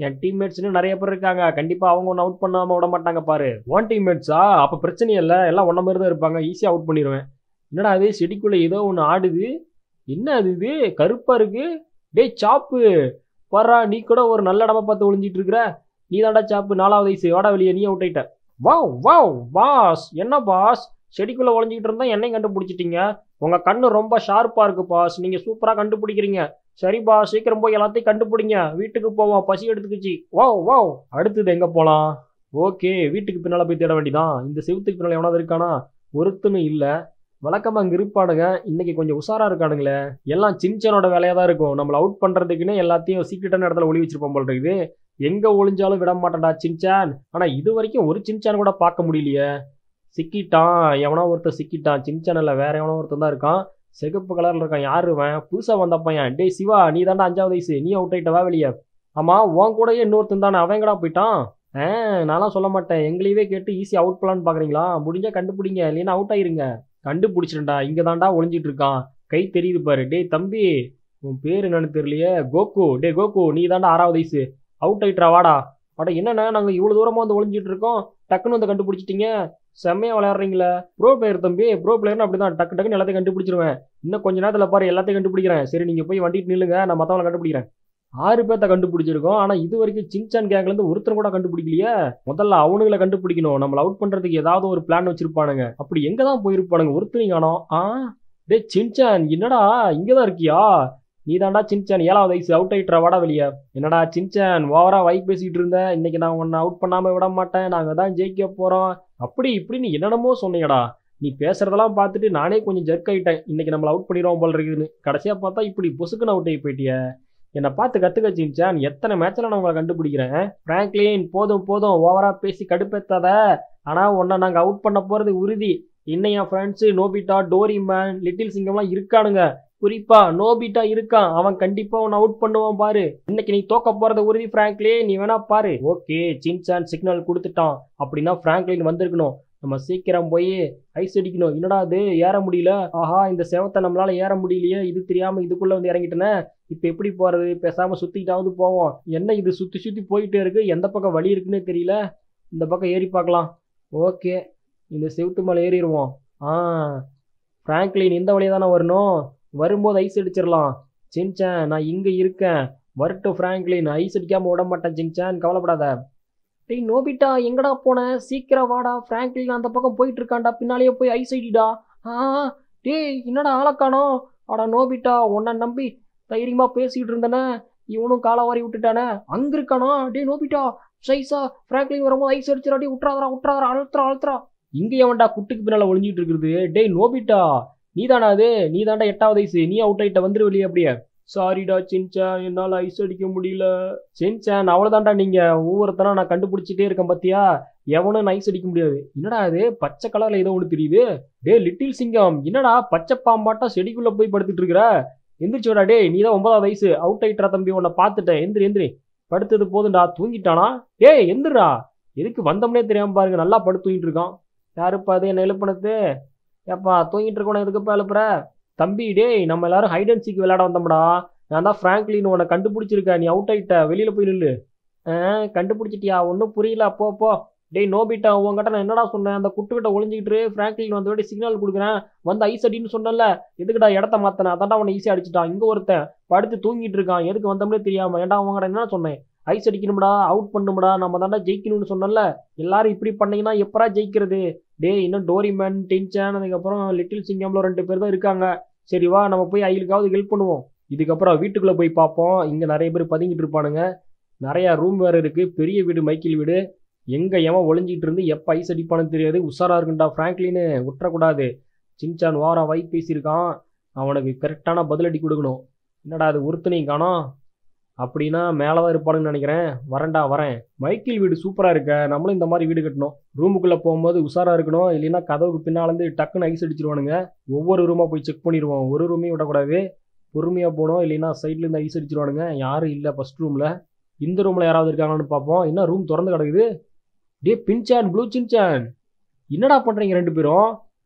என் டீம்மேட்ஸ்னு நிறைய பேர் இருக்காங்க கண்டிப்பா அவங்க ஒன்று அவுட் பண்ணாம விட மாட்டாங்க பாரு ஒன் டீம்மேட்ஸா அப்ப பிரச்சனை இல்லை எல்லாம் ஒன்ன மாதிரி தான் இருப்பாங்க ஈஸியா அவுட் பண்ணிடுவேன் என்னடா அது செடிக்குள்ள ஏதோ ஒன்று ஆடுது என்ன அது இது கருப்பா இருக்கு டேய் சாப்பு வர்றா நீ கூட ஒரு நல்ல இடமா பார்த்து ஒளிஞ்சிட்டு இருக்கிற நீ தாண்டா சாப்பு நாலாவது வயசு வாடா வெளியே நீ அவுட் ஆயிட்ட வாவ் வாவ் பாஸ் என்ன பாஸ் செடிக்குள்ள ஒளிஞ்சிக்கிட்டு இருந்தா என்னையும் கண்டுபிடிச்சிட்டீங்க உங்க கண்ணு ரொம்ப ஷார்ப்பா இருக்கு பாஸ் நீங்க சூப்பரா கண்டுபிடிக்கிறீங்க சரி பாஸ் சீக்கிரம் போய் எல்லாத்தையும் கண்டுபிடிங்க வீட்டுக்கு போவோம் பசி எடுத்துக்கிச்சு வாவ் வாவ் அடுத்தது எங்க போலாம் ஓகே வீட்டுக்கு பின்னால போய் தேட வேண்டியதான் இந்த செவுத்துக்கு பின்னால எவனாவது இருக்கானா ஒருத்தனும் இல்ல வழக்கமா அங்க இருப்பானுங்க இன்னைக்கு கொஞ்சம் உஷாரா இருக்கானுங்களே எல்லாம் சின்சனோட வேலையா தான் இருக்கும் நம்மள அவுட் பண்றதுக்குன்னு எல்லாத்தையும் சீக்கிரட்டான இடத்துல ஒளி வச்சிருப்போம் போல இருக்குது எங்க ஒளிஞ்சாலும் விட மாட்டேன்டா சின்சான் ஆனா இது வரைக்கும் ஒரு சின்சான் கூட பார்க்க முடியலையே சிக்கிட்டான் எவனோ ஒருத்தன் சிக்கிட்டான் சின்சானில் வேற எவனோ ஒருத்தன் தான் இருக்கான் சிகப்பு கலர்ல இருக்கான் யாரு இவன் புதுசா வந்த பையன் டேய் சிவா நீ தாண்டா அஞ்சாவது வயசு நீ அவுட் ஆயிட்ட வா வெளியே ஆமா உன் கூடயே இன்னொருத்தன் தானே அவன் எங்கடா போயிட்டான் ஆ நான்லாம் சொல்ல மாட்டேன் எங்களையவே கேட்டு ஈஸி அவுட் பண்ணலான்னு பாக்குறீங்களா முடிஞ்சா கண்டுபிடிங்க இல்லைன்னா அவுட் ஆயிருங்க கண்டுபிடிச்சிருண்டா இங்க தாண்டா ஒளிஞ்சிட்டு இருக்கான் கை தெரியுது பாரு டேய் தம்பி உன் பேர் என்னன்னு தெரியலையே கோகு டேய் கோகு நீ தாண்டா ஆறாவது வயசு அவுட் ஆயிட்டா வாடா அட என்னண்ணா நாங்கள் இவ்வளோ தூரமாக வந்து ஒளிஞ்சிட்டு இருக்கோம் டக்குன்னு வந்து கண்டுபிடிச்சிட்டீங்க செம்மையாக விளையாடுறீங்களே ப்ரோ பிளேயர் தம்பி ப்ரோ பிளேயர்னு அப்படி தான் டக்கு டக்குன்னு எல்லாத்தையும் கண்டுபிடிச்சிருவேன் இன்னும் கொஞ்ச நேரத்தில் பாரு எல்லாத்தையும் கண்டுபிடிக்கிறேன் சரி நீங்கள் போய் வண்டிட்டு நில்லுங்க நான் மற்றவங்களை கண்டுபிடிக்கிறேன் ஆறு பேர்த்த கண்டுபிடிச்சிருக்கோம் ஆனால் இது வரைக்கும் சின்சான் கேங்லேருந்து ஒருத்தர் கூட கண்டுபிடிக்கலையே முதல்ல அவனுங்களை கண்டுபிடிக்கணும் நம்மளை அவுட் பண்ணுறதுக்கு ஏதாவது ஒரு பிளான் வச்சிருப்பானுங்க அப்படி எங்கே தான் போயிருப்பானுங்க ஒருத்தரையும் காணோம் ஆ டேய் சின்சான் என்னடா இங்கே தான் இருக்கியா நீ தாண்டா சின்சான் ஏழாவது வயசு அவுட் ஆயிட்டுற வாடா வெளியே என்னடா சின்சான் ஓவரா வைப் பேசிக்கிட்டு இருந்த இன்னைக்கு நான் உன்னை அவுட் பண்ணாம விட மாட்டேன் நாங்கள் தான் ஜெயிக்க போறோம் அப்படி இப்படின்னு என்னென்னமோ சொன்னீங்கடா நீ பேசுறதெல்லாம் பார்த்துட்டு நானே கொஞ்சம் ஜர்க் ஆயிட்டேன் இன்னைக்கு நம்மளை அவுட் பண்ணிடுவோம் போல இருக்குதுன்னு கடைசியா பார்த்தா இப்படி பொசுக்குன்னு அவுட் ஆகி போயிட்டிய என்னை பார்த்து கத்துக்க சின்சான் எத்தனை மேட்ச்ல நான் உங்களை கண்டுபிடிக்கிறேன் பிராங்க்லின் போதும் போதும் ஓவரா பேசி கடுப்பேத்தாத ஆனா உன்னை நாங்க அவுட் பண்ண போறது உறுதி இன்னும் என் ஃப்ரெண்ட்ஸு நோபிட்டா டோரிமேன் லிட்டில் சிங்கம்லாம் இருக்கானுங்க குறிப்பா நோபிட்டா இருக்கான் அவன் கண்டிப்பா உன்னை அவுட் பண்ணுவான் பாரு இன்னைக்கு நீ தோக்க போறது உறுதி பிராங்க்லே நீ வேணா பாரு ஓகே சின்சான் சிக்னல் கொடுத்துட்டான் அப்படின்னா பிராங்க்லின் வந்திருக்கணும் நம்ம சீக்கிரம் போய் ஐஸ் அடிக்கணும் என்னடா அது ஏற முடியல ஆஹா இந்த செவத்தை நம்மளால ஏற முடியலையே இது தெரியாம இதுக்குள்ள வந்து இறங்கிட்டேனே இப்ப எப்படி போறது பேசாம சுத்திக்கிட்டாவது போவோம் என்ன இது சுத்தி சுத்தி போயிட்டே இருக்கு எந்த பக்கம் வழி இருக்குன்னே தெரியல இந்த பக்கம் ஏறி பார்க்கலாம் ஓகே இந்த செவுத்து மேலே ஏறிடுவோம் ஆ ஃப்ராங்க்லின் இந்த வழியாக தானே வரணும் வரும்போது ஐஸ் அடிச்சிடலாம் சின்சான் நான் இங்கே இருக்கேன் வரட்டும் ஃப்ராங்க்லின் ஐஸ் அடிக்காம விட மாட்டேன் சின்சான் கவலைப்படாத டேய் நோபிட்டா எங்கடா போன சீக்கிரம் வாடா ஃப்ராங்க்லின் அந்த பக்கம் போயிட்டு இருக்கான்டா பின்னாலேயே போய் ஐஸ் அடிடா ஆ டேய் என்னடா ஆளக்கானோ அடா நோபிட்டா உன்னை நம்பி தைரியமா பேசிக்கிட்டு இருந்தனே இவனும் காலை வாரி விட்டுட்டானே அங்க இருக்கானா டேய் நோபிட்டா சைஸா ஃப்ராங்க்லின் வரும்போது ஐஸ் அடிச்சிடா டேய் விட்றாதரா விட்றாதரா அழுத்துறா அழுத்துறா இங்க எவன்டா குட்டுக்கு பின்னால ஒளிஞ்சிட்டு இருக்கிறது டேய் நோபிட்டா நீதானா அது நீ தாண்டா எட்டாவது வயசு நீ அவுட் ஆயிட்ட வந்துரு வெளியே அப்படியே சாரிடா சின்சான் என்னால் ஐஸ் அடிக்க முடியல சின்சான் அவ்வளோதான்டா நீங்க ஒவ்வொருத்தனா நான் கண்டுபிடிச்சிட்டே இருக்கேன் பாத்தியா எவனும் ஐஸ் அடிக்க முடியாது என்னடா இது பச்சை கலர்ல ஏதோ ஒன்று தெரியுது டே லிட்டில் சிங்கம் என்னடா பச்சை பாம்பாட்டா செடிக்குள்ள போய் படுத்துட்டு இருக்கிற எந்திரிச்சோடா டேய் நீ தான் ஒன்பதாவது வயசு அவுட் ஆயிட்டா தம்பி உன்னை பார்த்துட்டேன் எந்திரி எந்திரி படுத்தது போதும்டா தூங்கிட்டானா டேய் எந்திரா எதுக்கு வந்தோம்னே தெரியாம பாருங்க நல்லா படுத்து தூங்கிட்டு இருக்கான் யாருப்பா அது என்ன எழுப்பினது ஏப்பா தூங்கிட்டு இருக்கணும் எதுக்குப்பா எழுப்புற தம்பி டேய் நம்ம எல்லாரும் ஹைட் அண்ட் சீக் விளையாட வந்தோம்டா நான் தான் ஃப்ராங்க்லின் உன்னை கண்டுபிடிச்சிருக்கேன் நீ அவுட் ஆயிட்ட வெளியில போய் நில்லு ஆ கண்டுபிடிச்சிட்டியா ஒன்றும் புரியல போ போ டேய் நோபிட்டா உங்ககிட்ட நான் என்னடா சொன்னேன் அந்த குட்டுக்கிட்ட ஒளிஞ்சிக்கிட்டு ஃப்ராங்க்லின் வந்து வாட்டி சிக்னல் கொடுக்குறேன் வந்து ஐஸ் அடின்னு சொன்னல எதுக்குடா இடத்த மாத்தன அதான்டா உன்னை ஈஸியாக அடிச்சிட்டான் இங்க ஒருத்தன் படுத்து தூங்கிட்டு இருக்கான் எதுக்கு வந்தோம்னே தெரியாம ஏன்டா உங்ககிட்ட என்ன சொன்னேன் ஐஸ் அடிக்கணும்டா அவுட் பண்ணும்டா நம்ம தாண்டா ஜெயிக்கணும்னு சொன்னல எல்லாரும் இப்படி பண்ணீங்கன்னா எப்பரா ஜெயிக்கிறது டேய் இன்னும் டோரிமேன் டென்ஷன் அதுக்கப்புறம் லிட்டில் சிங்கம்ல ரெண்டு பேர் தான் இருக்காங்க சரி வா நம்ம போய் ஐலுக்காவது ஹெல்ப் பண்ணுவோம் இதுக்கப்புறம் வீட்டுக்குள்ள போய் பார்ப்போம் இங்க நிறைய பேர் பதுங்கிட்டு இருப்பானுங்க நிறைய ரூம் வேற இருக்கு பெரிய வீடு மைக்கேல் வீடு எங்க எவன் ஒளிஞ்சிட்டு இருந்து எப்ப ஐஸ் அடிப்பான்னு தெரியாது உஷாரா இருக்குண்டா ஃப்ராங்க்லின்னு விட்டுறக்கூடாது சின்சான் வாரம் வை பேசியிருக்கான் அவனுக்கு கரெக்டான பதிலடி கொடுக்கணும் என்னடா அது ஒருத்தனையும் காணோம் அப்படின்னா மேலே தான் இருப்பானுன்னு நினைக்கிறேன் வரேன்டா வரேன் மைக்கேல் வீடு சூப்பராக இருக்க நம்மளும் இந்த மாதிரி வீடு கட்டணும் ரூமுக்குள்ளே போகும்போது உஷாராக இருக்கணும் இல்லைன்னா கதவுக்கு பின்னாலேருந்து டக்குன்னு ஐஸ் அடிச்சிருவானுங்க ஒவ்வொரு ரூமாக போய் செக் பண்ணிடுவோம் ஒரு ரூமையும் விடக்கூடாது பொறுமையாக போகணும் இல்லைன்னா சைட்லேருந்து ஐஸ் அடிச்சிருவானுங்க யாரும் இல்லை ஃபர்ஸ்ட் ரூமில் இந்த ரூமில் யாராவது இருக்காங்கன்னு பார்ப்போம் என்ன ரூம் திறந்து கிடக்குது டே பின்சான் ப்ளூ சின்சான் என்னடா பண்ணுறீங்க ரெண்டு பேரும்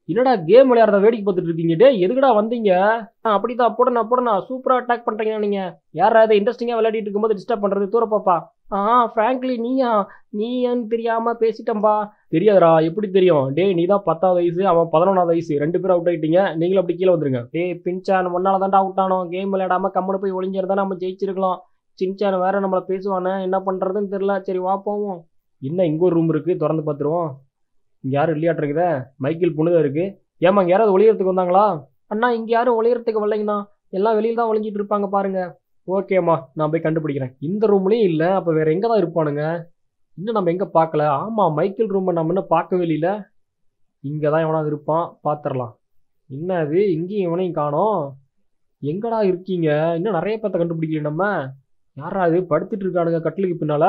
என்னடா கேம் விளையாடுறத வேடிக்கை பார்த்துட்டு இருக்கீங்க டே எதுக்குடா வந்தீங்க ஆ, அப்படிதான் போடணா போடணா சூப்பரா அட்டாக் பண்றீங்க நீங்க யாராவது இன்ட்ரெஸ்டிங்கா விளையாடிட்டு இருக்கும்போது டிஸ்டர்ப் பண்றது தூர பாப்பா ஆ ஃப்ராங்க்லி நீயா நீயான்னு தெரியாம பேசிட்டம்பா தெரியாதுடா எப்படி தெரியும் டேய் நீ தான் பத்தாவது வயசு அவன் பதினொன்றாவது வயசு ரெண்டு பேரும் அவுட் ஆயிட்டீங்க நீங்களும் அப்படி கீழே வந்துருங்க டேய் பின்சான் ஒன்னால தான்டா அவுட் ஆனோம் கேம் விளையாடாம கம்முனு போய் ஒளிஞ்சிருந்தா நம்ம ஜெயிச்சிருக்கலாம் சின்சான் வேற நம்மள பேசுவானே என்ன பண்றதுன்னு தெரியல சரி வா போவோம் என்ன இங்க ஒரு ரூம் இருக்கு திறந்து பார்த்துருவோம் இங்க யாரும் இல்லையாட்டிருக்குதே மைக்கேல் பொண்ணுதான் இருக்கு ஏமா இங்க யாராவது ஒளியறதுக்கு வந்தாங்களா அண்ணா இங்க யாரும் ஒளியறதுக்கு வரலைங்கண்ணா எல்லாம் வெளியில தான் ஒளிஞ்சிட்டு இருப்பாங்க பாருங்க ஓகேம்மா நான் போய் கண்டுபிடிக்கிறேன் இந்த ரூம்லயும் இல்ல அப்ப வேற எங்க தான் இருப்பானுங்க இன்னும் நம்ம எங்க பார்க்கல ஆமா மைக்கேல் ரூமை நம்ம இன்னும் பார்க்கவே இல்லையில இங்க தான் எவனாவது இருப்பான் பார்த்துடலாம் என்ன அது இங்கேயும் இவனையும் காணோம் எங்கடா இருக்கீங்க இன்னும் நிறைய பேர்த்த கண்டுபிடிக்கல நம்ம யாரா அது படுத்துட்டு இருக்கானுங்க கட்டிலுக்கு பின்னால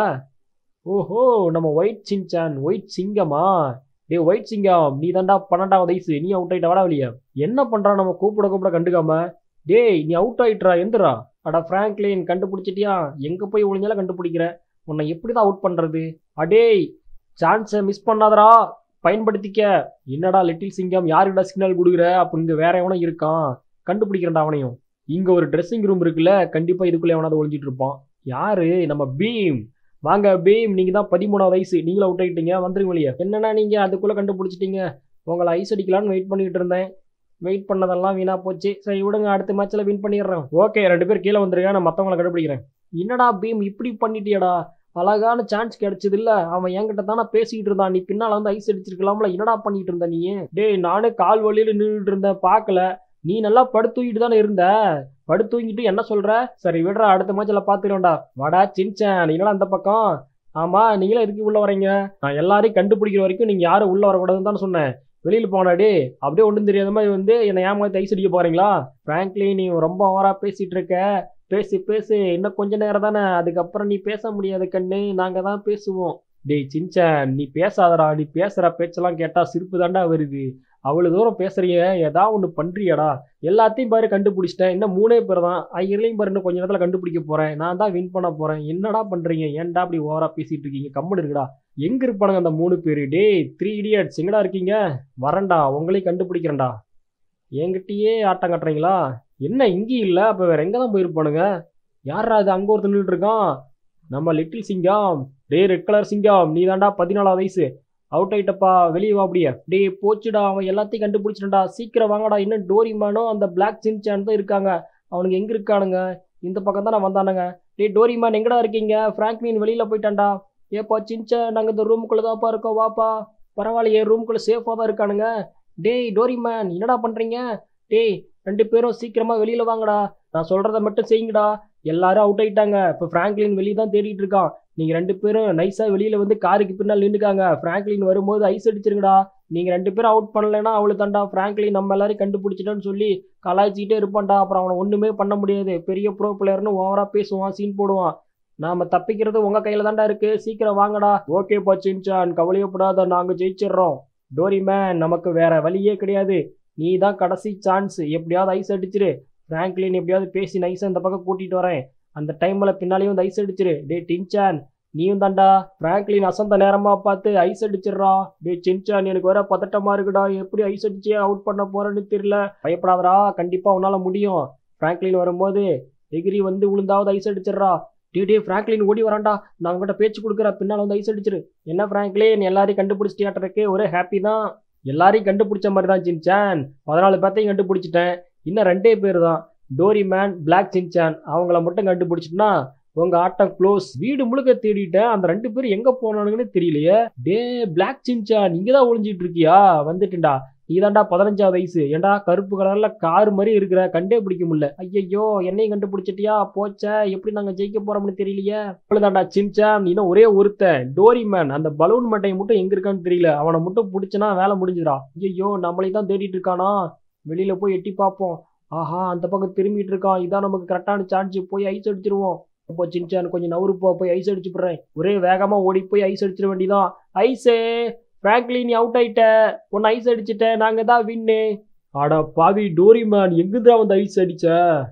ஓஹோ நம்ம ஒயிட் சிங்சான் ஒயிட் சிங்கமா டேய் ஒயிட் சிங்கம் நீ தாண்டா பன்னெண்டாவது வயசு நீ அவுட் ஆயிட்ட வாடா வெளியே என்ன பண்றான் நம்ம கூப்பிட கூப்பிட கண்டுக்காம டேய் நீ அவுட் ஆயிட்டுறா எந்திரா அடா ஃப்ராங்க்லின் கண்டுபிடிச்சிட்டியா எங்க போய் ஒளிஞ்சாலும் கண்டுபிடிக்கிற உன்னை எப்படி தான் அவுட் பண்றது அடேய் சான்ஸை மிஸ் பண்ணாதடா பயன்படுத்திக்க என்னடா லிட்டில் சிங்கம் யாருக்கிட்ட சிக்னல் கொடுக்குற அப்போ இங்க வேற எவனும் இருக்கான் கண்டுபிடிக்கிறேன்டா அவனையும் இங்க ஒரு ட்ரெஸ்ஸிங் ரூம் இருக்குல்ல கண்டிப்பா இதுக்குள்ள எவனாவது ஒளிஞ்சிட்டு இருப்பான் யாரு நம்ம பீம் வாங்க பீம் நீங்க தான் பதிமூணாவது வயசு நீங்களும் அவுட் ஆயிட்டீங்க வந்துருங்க வெளியே என்னன்னா நீங்க அதுக்குள்ள கண்டுபிடிச்சிட்டீங்க உங்களை ஐஸ் அடிக்கலான்னு வெயிட் பண்ணிட்டு இருந்தேன் வெயிட் பண்ணதெல்லாம் வீணா போச்சு சரி விடுங்க அடுத்த மேட்ச்ல வின் பண்ணிடுறேன் ஓகே ரெண்டு பேர் கீழே வந்துருங்க நான் மத்தவங்களை கண்டுபிடிக்கிறேன் என்னடா பீம் இப்படி பண்ணிட்டியடா அழகான சான்ஸ் கிடைச்சது இல்ல அவன் என்கிட்ட தானே பேசிக்கிட்டு இருந்தான் நீ பின்னால வந்து ஐஸ் அடிச்சிருக்கலாம்ல என்னடா பண்ணிட்டு இருந்த நீ டேய் நானே கால் வழியில நின்றுட்டு இருந்தேன் பார்க்கல நீ நல்லா படுத்தூங்கிட்டு தானே இருந்த படுத்தூங்கிட்டு என்ன சொல்ற சரி விடுறா அடுத்த மேட்ச்ல பாத்துக்கிறோம்டா வாடா சின்சான் என்னடா அந்த பக்கம் ஆமா நீங்களும் எதுக்கு உள்ள வரீங்க நான் எல்லாரையும் கண்டுபிடிக்கிற வரைக்கும் நீங்க யாரும் உள்ள வரக்கூடாதுன்னு தானே சொன்னேன் வெளியில போனாடி அப்படியே ஒன்றும் தெரியாத மாதிரி வந்து என்னை ஏமாத்தி ஐஸ் அடிக்க போறீங்களா ஃப்ராங்க்லி நீ ரொம்ப ஓவரா பேசிட்டு இருக்க பேசு பேசு இன்னும் கொஞ்ச நேரம் தானே அதுக்கப்புறம் நீ பேச முடியாது கண்ணு நாங்க தான் பேசுவோம் டேய் சின்சான் நீ பேசாதடா நீ பேசுற பேச்செல்லாம் கேட்டா சிரிப்பு தாண்டா வருது அவ்வளவு தூரம் பேசுறீங்க ஏதாவது ஒன்று பண்றியடா எல்லாத்தையும் பாரு கண்டுபிடிச்சிட்டேன் இன்னும் மூணே பேர் தான் ஐயர்லையும் பாரு இன்னும் கொஞ்ச நேரத்தில் கண்டுபிடிக்க போறேன் நான் தான் வின் பண்ண போறேன் என்னடா பண்றீங்க ஏன்டா அப்படி ஓவரா பேசிட்டு இருக்கீங்க கம்முன்னு இருக்குடா எங்க இருப்பானுங்க அந்த மூணு பேரு டேய் த்ரீ இடியட்ஸ் எங்கடா இருக்கீங்க வரேன்டா உங்களையும் கண்டுபிடிக்கிறேன்டா என்கிட்டயே ஆட்டம் கட்டுறீங்களா என்ன இங்கேயும் இல்லை அப்போ வேற எங்கே தான் போயிருப்பானுங்க யாரா அது அங்கே ஒருத்தர் நின்றுட்டு இருக்கான் நம்ம லிட்டில் சிங்கம் டே ரெட் கலர் சிங்கம் நீ தாண்டா பதினாலாவது வயசு அவுட் ஆயிட்டப்பா வெளியே வா அப்படியே டேய் போச்சுடா அவன் எல்லாத்தையும் கண்டுபிடிச்சிட்டா சீக்கிரம் வாங்கடா இன்னும் டோரிமானோ அந்த பிளாக் சின்சான் தான் இருக்காங்க அவனுங்க எங்க இருக்கானுங்க இந்த பக்கம் தானே வந்தானுங்க டேய் டோரிமான் எங்கடா இருக்கீங்க ஃப்ராங்க்லின் வெளியில போயிட்டான்டா ஏப்பா சின்சான் நாங்கள் இந்த ரூமுக்குள்ள தான்ப்பா இருக்கோம் வாப்பா பரவாயில்லையே ரூமுக்குள்ள சேஃபாக தான் இருக்கானுங்க டேய் டோரிமான் என்னடா பண்றீங்க டேய் ரெண்டு பேரும் சீக்கிரமா வெளியில வாங்கடா நான் சொல்றத மட்டும் செய்யுங்கடா எல்லாரும் அவுட் ஆயிட்டாங்க இப்போ ஃப்ராங்க்லின் வெளியே தான் தேடிட்டு இருக்கான் நீங்க ரெண்டு பேரும் நைஸா வெளியில வந்து காருக்கு பின்னால் நின்றுக்காங்க ஃப்ராங்க்லின் வரும்போது ஐஸ் அடிச்சிருங்கடா நீங்க ரெண்டு பேரும் அவுட் பண்ணலைன்னா அவளு தாண்டா ஃப்ராங்க்லின் நம்ம எல்லாரையும் கண்டுபிடிச்சிட்டோன்னு சொல்லி கலாய்ச்சிக்கிட்டே இருப்பான்டா அப்புறம் அவனை ஒண்ணுமே பண்ண முடியாது பெரிய ப்ரோ பிளேயர்னு ஓவரா பேசுவான் சீன் போடுவான் நாம தப்பிக்கிறது உங்க கையில தான்டா இருக்கு சீக்கிரம் வாங்கடா ஓகே பச்சின்சான் கவலையப்படாத நாங்க ஜெயிச்சிடுறோம் டோரிமேன் நமக்கு வேற வழியே கிடையாது நீ தான் கடைசி சான்ஸ் எப்படியாவது ஐஸ் அடிச்சிரு ஃப்ராங்க்லின் எப்படியாவது பேசி நைஸாக இந்த பக்கம் கூட்டிட்டு வரேன் அந்த டைம்ல பின்னாலேயும் வந்து ஐஸ் அடிச்சிரு டே டின்சான் நீயும் தாண்டா ஃப்ராங்க்லின் அசந்த நேரமா பார்த்து ஐஸ் அடிச்சிடுறா டே சின்சான் எனக்கு வேற பதட்டமா இருக்குடா எப்படி ஐஸ் அடிச்சு அவுட் பண்ண போறேன்னு தெரியல பயப்படாதடா கண்டிப்பா உன்னால முடியும் ஃப்ராங்க்லின் வரும்போது எகிரி வந்து விழுந்தாவது ஐஸ் அடிச்சிடுறா டே டே ஃப்ராங்க்லின் ஓடி வரான்டா நான் உங்ககிட்ட பேச்சு கொடுக்குற பின்னால் வந்து ஐஸ் அடிச்சிரு என்ன ஃப்ராங்க்லின் எல்லாரையும் கண்டுபிடிச்சிட்டியாட்டிருக்கு ஒரே ஹாப்பி தான் எல்லாரையும் கண்டுபிடிச்ச மாதிரி தான் சின்சான் பதினாலு பேர்த்தையும் கண்டுபிடிச்சிட்டேன் இன்னும் ரெண்டே பேர் தான் டோரிமேன் பிளாக் சின்சான் அவங்கள மட்டும் கண்டுபிடிச்சிட்டுனா உங்க ஆட்டம் க்ளோஸ் வீடு முழுக்க தேடிட்டேன் அந்த ரெண்டு பேரும் எங்க போனானுங்கன்னு தெரியலையே டே பிளாக் சின்சான் இங்க தான் ஒளிஞ்சிட்டு இருக்கியா வந்துட்டுண்டா நீதாண்டா பதினஞ்சாவது வயசு ஏன்டா கருப்பு கலர்ல கார் மாதிரி இருக்கிற கண்டே பிடிக்க முடியல ஐயையோ என்னையும் கண்டுபிடிச்சிட்டியா போச்சே எப்படி நாங்க ஜெயிக்க போறோம்னு தெரியலையே அவ்வளவுதான்டா சின்சான் இன்னும் ஒரே ஒருத்தன் டோரிமேன் அந்த பலூன் மட்டை மட்டும் எங்க இருக்கான்னு தெரியல அவனை மட்டும் பிடிச்சனா வேலை முடிஞ்சுடா ஐயோ நம்மளே தான் தேடிட்டு இருக்கானா வெளியில போய் எட்டி பார்ப்போம் ஆஹா அந்த பக்கம் திரும்பிட்டு இருக்கான் இதான் நமக்கு கரெக்டான சான்ஸ் போய் ஐஸ் அடிச்சிருவோம் இப்போ சின்சான் கொஞ்சம் நவுறு போ போய் ஐஸ் அடிச்சு போடுறேன் ஒரே வேகமா ஓடி போய் ஐஸ் அடிச்சிட வேண்டியதான் ஐஸே ஃப்ராங்க்லி நீ அவுட் ஆயிட்ட உன்னை ஐஸ் அடிச்சிட்ட நாங்க தான் வின்னு அட பாவி டோரிமான் எங்குதா வந்து ஐஸ் அடிச்ச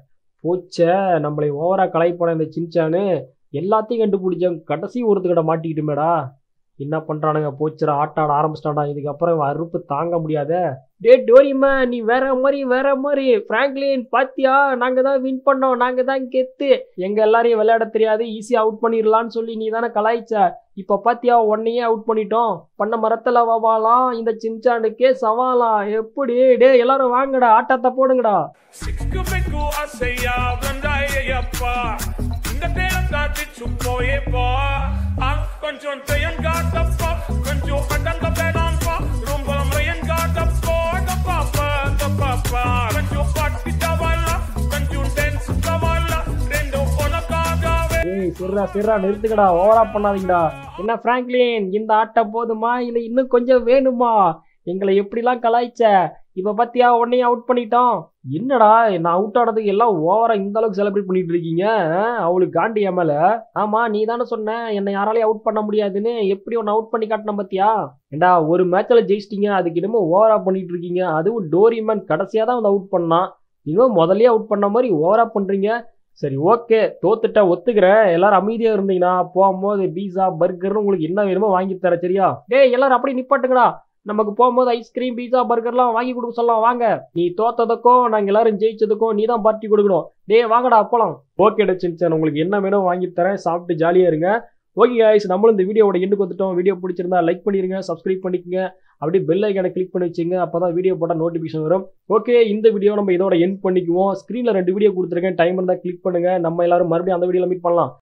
போச்சே நம்மளை ஓவரா கலைப்பட இந்த சின்சானு எல்லாத்தையும் கண்டுபிடிச்சேன் கடைசி ஒருத்தக்கிட்ட மாட்டிக்கிட்டுமேடா என்ன பண்றானுங்க போச்சுடா ஆட்ட ஆட ஆரம்பிச்சிட்டாடா இதுக்கப்புறம் இவன் அறுப்பு தாங்க முடியாதே டே டோரிமா நீ வேற மாதிரி வேற மாதிரி பிராங்க்லின் பாத்தியா நாங்க தான் வின் பண்ணோம் நாங்க தான் கெத்து எங்க எல்லாரையும் விளையாட தெரியாது ஈஸியா அவுட் பண்ணிடலாம்னு சொல்லி நீ தானே கலாய்ச்ச இப்ப பாத்தியா உன்னையே அவுட் பண்ணிட்டோம் பண்ண மரத்துல வவாலாம் இந்த சின்சானுக்கே சவாலாம் எப்படி டே எல்லாரும் வாங்கடா ஆட்டத்தை போடுங்கடா சிக்கு பெக்கு அசையா வந்தாயப்பா இந்த தேரம் காட்டி சுப்போயேப்பா கொஞ்சம் தையன் காட்டப்பா கொஞ்சம் அடங்க வேணாம்ப்பா ரொம்ப மயன் காட்டப்போ பாப்பா பாப்பா கொஞ்சம் பட்டி தவாலா கொஞ்சம் டென்ஸ் தவாலா ரெண்டும் உனக்காகவே ஏய் சிர்ரா சிர்ரா நிறுத்துக்கடா ஓவரா பண்ணாதீங்கடா என்ன பிராங்க்லின் இந்த ஆட்டம் போதுமா இல்ல இன்னும் கொஞ்சம் வேணுமா எங்களை எப்படிலாம் கலாய்ச்ச இப்ப பாத்தியா உன்னையும் அவுட் பண்ணிட்டோம் என்னடா நான் அவுட் ஆனதுக்கு எல்லாம் ஓவரா இந்த அளவுக்கு செலிப்ரேட் பண்ணிட்டு இருக்கீங்க ஆ? அவளுக்கு காண்டி என் மேல ஆமா நீ தானே சொன்ன என்னை யாராலையும் அவுட் பண்ண முடியாதுன்னு எப்படி உன்னை அவுட் பண்ணி காட்டின பாத்தியா ஏண்டா ஒரு மேட்ச்ல ஜெயிச்சிட்டீங்க அதுக்கு என்னமோ ஓவரா பண்ணிட்டு இருக்கீங்க அதுவும் டோரிமேன் கடைசியா தான் வந்து அவுட் பண்ணான் இன்னும் முதல்லயே அவுட் பண்ண மாதிரி ஓவரா பண்றீங்க சரி ஓகே தோத்துட்ட ஒத்துக்கிறேன் எல்லாரும் அமைதியா இருந்தீங்கன்னா போகும்போது பீஸா பர்கர்னு உங்களுக்கு என்ன வேணுமோ வாங்கி தரேன் சரியா டேய் எல்லாரும் அப்படியே நிப்பாட்டுங்கடா நமக்கு போகும்போது ஐஸ்கிரீம் பீஸா பர்கர்லாம் வாங்கி கொடுக்க சொல்லலாம் வாங்க நீ தோத்ததுக்கும் நாங்க எல்லாரும் ஜெயிச்சதுக்கும் நீ தான் பார்ட்டி கொடுக்கணும் டேய் வாங்கடா போலாம் ஓகே சின்சன் உங்களுக்கு என்ன வேணும் வாங்கி தரேன் சாப்பிட்டு ஜாலியா இருங்க ஓகே guys நம்மளும் இந்த வீடியோவோட எண்டுக்கு வந்துட்டோம் வீடியோ பிடிச்சிருந்தா லைக் பண்ணிருங்க சப்ஸ்கிரைப் பண்ணிக்கங்க அப்படியே பெல் ஐக்கானை கிளிக் பண்ணி வச்சுங்க அப்பதான் வீடியோ போட்டால் நோட்டிஃபிகேஷன் வரும் ஓகே இந்த வீடியோ நம்ம இதோட எண்ட் பண்ணிக்குவோம் ஸ்க்ரீனில் ரெண்டு வீடியோ கொடுத்துருக்கேன் டைம் இருந்தால் கிளிக் பண்ணுங்க நம்ம எல்லாரும் மறுபடியும் அந்த வீடியோவில் மீட் பண்ணலாம்